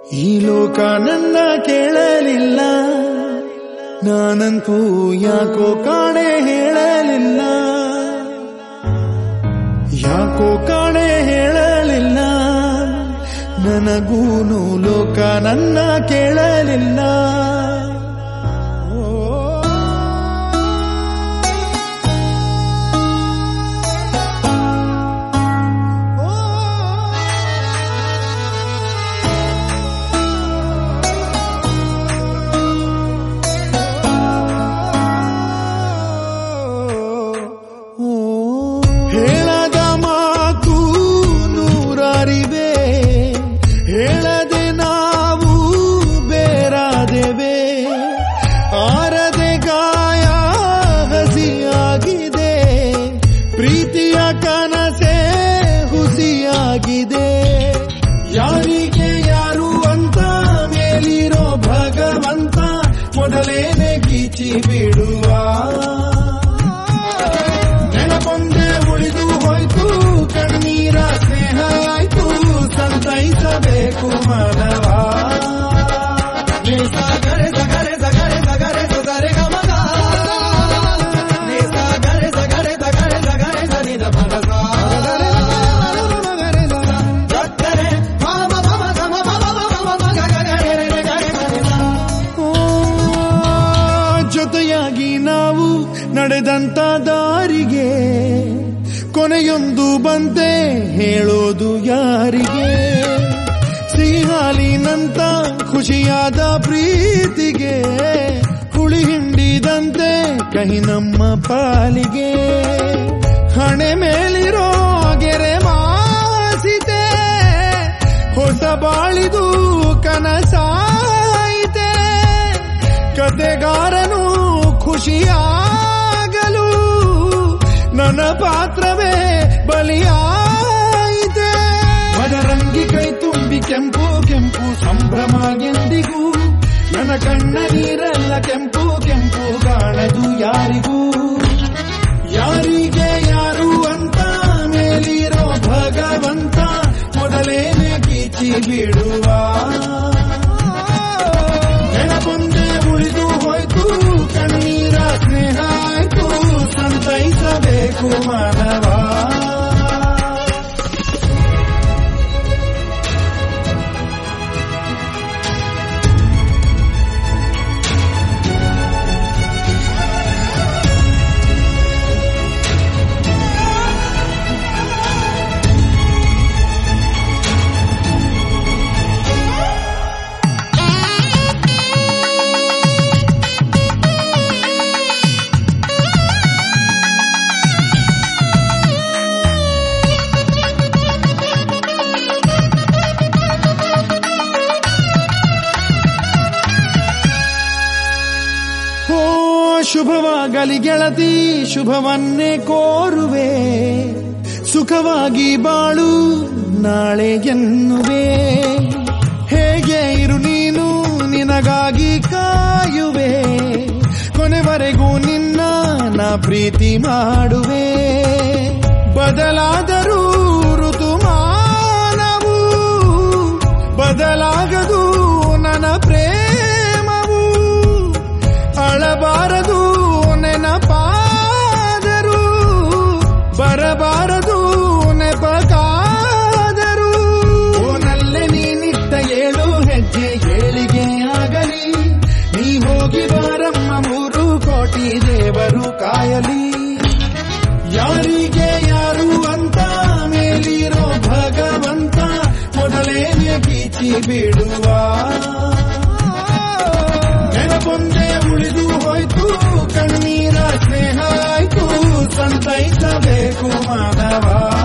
ಈ ಲೋಕ ನನ್ನ ಕೇಳಲಿಲ್ಲ ನಾನಂತೂ ಯಾಕೋ ಕಾಣೆ ಹೇಳಲಿಲ್ಲ ಯಾಕೋ ಕಾಣೆ ಹೇಳಲಿಲ್ಲ ನನಗೂನು ಲೋಕ ನನ್ನ ಕೇಳಲಿಲ್ಲ ಹೇಳದ ಮಾತು ನೂರಾರಿವೆ ಹೇಳದೆ ನಾವು ಬೇರಾದೆವೆ ಆರದೆ ಗಾಯ ಹಸಿಯಾಗಿದೆ ಪ್ರೀತಿಯ ಕನಸೆ ಹುಸಿಯಾಗಿದೆ ಯಾರಿಗೆ ಯಾರು ಅಂತ ಮೇಲಿರೋ ಭಗವಂತ ಮೊದಲೇನೆ ಗೀಚಿ ಬಿಡುವ ನೆನಪೊಂದೆ ಉಳಿದು ಹೋಯ್ತು ಕಣ್ಣೀರ ಸ್ನೇಹ ಆಯ್ತು ಸಂತೈಸಬೇಕು ಮನವ ಸಗರೆ ಸಗರೆ ಸಗರೆ ಸಗರೆ ಸಗರೆ ಗಮಗ ಸಗರೆ ಸಗರೆ ಸಗರೆ ಸಗರೆ ಸನಿದ ಮನಸ ಸಕ್ಕರೆ ಮಮ ಮಮ ಗಮ ಮಮ ಮಮ ಮಮ ಗಗರೆ ಗರೆ ಮನಿಸ ಓ, ಜೊತೆಯಾಗಿ ನಾವು ನಡೆದಂತ ದಾರಿಗೆ ಕೊನೆಯೊಂದು ಬಂತೆ ಹೇಳೋದು ಯಾರಿಗೆ ಸಿಹಿಹಾಲಿನಂತ ಖುಷಿಯಾದ ಪ್ರೀತಿಗೆ ಹುಳಿ ಹಿಂಡಿದಂತೆ ಕಹಿ ನಮ್ಮ ಪಾಲಿಗೆ ಹಣೆ ಮೇಲಿರೋ ಗೆರೆ ಮಾಸಿತೆ ಹೊಸ ಬಾಳಿದು ಕನಸಾಯಿತೆ ಕತೆಗಾರನು ಖುಷಿಯಾಗಲು ನನ್ನ ಪಾತ್ರವೇ ಬಲಿಯಾಯಿತೆ ಮದರಂಗಿ ಕೈ ತುಂಬಿ ಕೆಂಪು ಕೆಂಪು ಸಂಭ್ರಮ ಎಂದಿಗೂ ನನ್ನ ಕಣ್ಣ ನೀರೆಲ್ಲ ಕೆಂಪು ಕೆಂಪು ಕಾಣದು ಯಾರಿಗೂ ಯಾರಿಗೆ ಯಾರು ಅಂತ ಮೇಲಿರೋ ಭಗವಂತ ಮೊದಲೇನೆ ಕೀಚಿ ಬಿಡುವ ನೆನಪೊಂದೆ ಉಳಿದು ಹೋಯ್ತು ಕಣ್ಣೀರ ಸ್ನೇಹ ಆಯ್ತು ಸಂತೈಸಬೇಕು ಮಾನವ ಓ ಶುಭವಾಗಲಿ ಗೆಳತಿ ಶುಭವನ್ನೇ ಕೋರುವೆ ಸುಖವಾಗಿ ಬಾಳು ನಾಳೆ ಎನ್ನುವೆ ಹೇಗೆ ಇರು ನೀನು ನಿನಗಾಗಿ ಕಾಯುವೆ ಕೊನೆವರೆಗೂ ನಿನ್ನ ನಾ ಪ್ರೀತಿ ಮಾಡುವೆ ಬದಲಾದರೂ ಋತುಮಾನವು ಬದಲಾಗದು ನನ್ನ ಪ್ರೇಮವು ಅಳಬಾರದು ನೆನಪಾದರು ಬರಬಾರದು ನೆಪಕಾದರು ಓನಲ್ಲೇ ನೀನಿಟ್ಟ ಏಳು ಹೆಜ್ಜೆ ಏಳಿಗೆ ಆಗಲಿ ನೀ ಹೋಗಿ ಬಾರಮ್ಮ ಮೂರು ಕೋಟಿ ದೇವರು ಕಾಯಲಿ ಯಾರಿಗೆ ಯಾರು ಅಂತ ಮೇಲಿರೋ ಭಗವಂತ ಮೊದಲೇನೆ ಗೀಚಿ ಬಿಡುವ ನೆನಪೊಂದೆ ಉಳಿದು ಹೋಯ್ತು ಕಣ್ಣೀರ ಸ್ನೇಹ ಆಯ್ತು ಸಂತೈಸಬೇಕು ಮಾನವ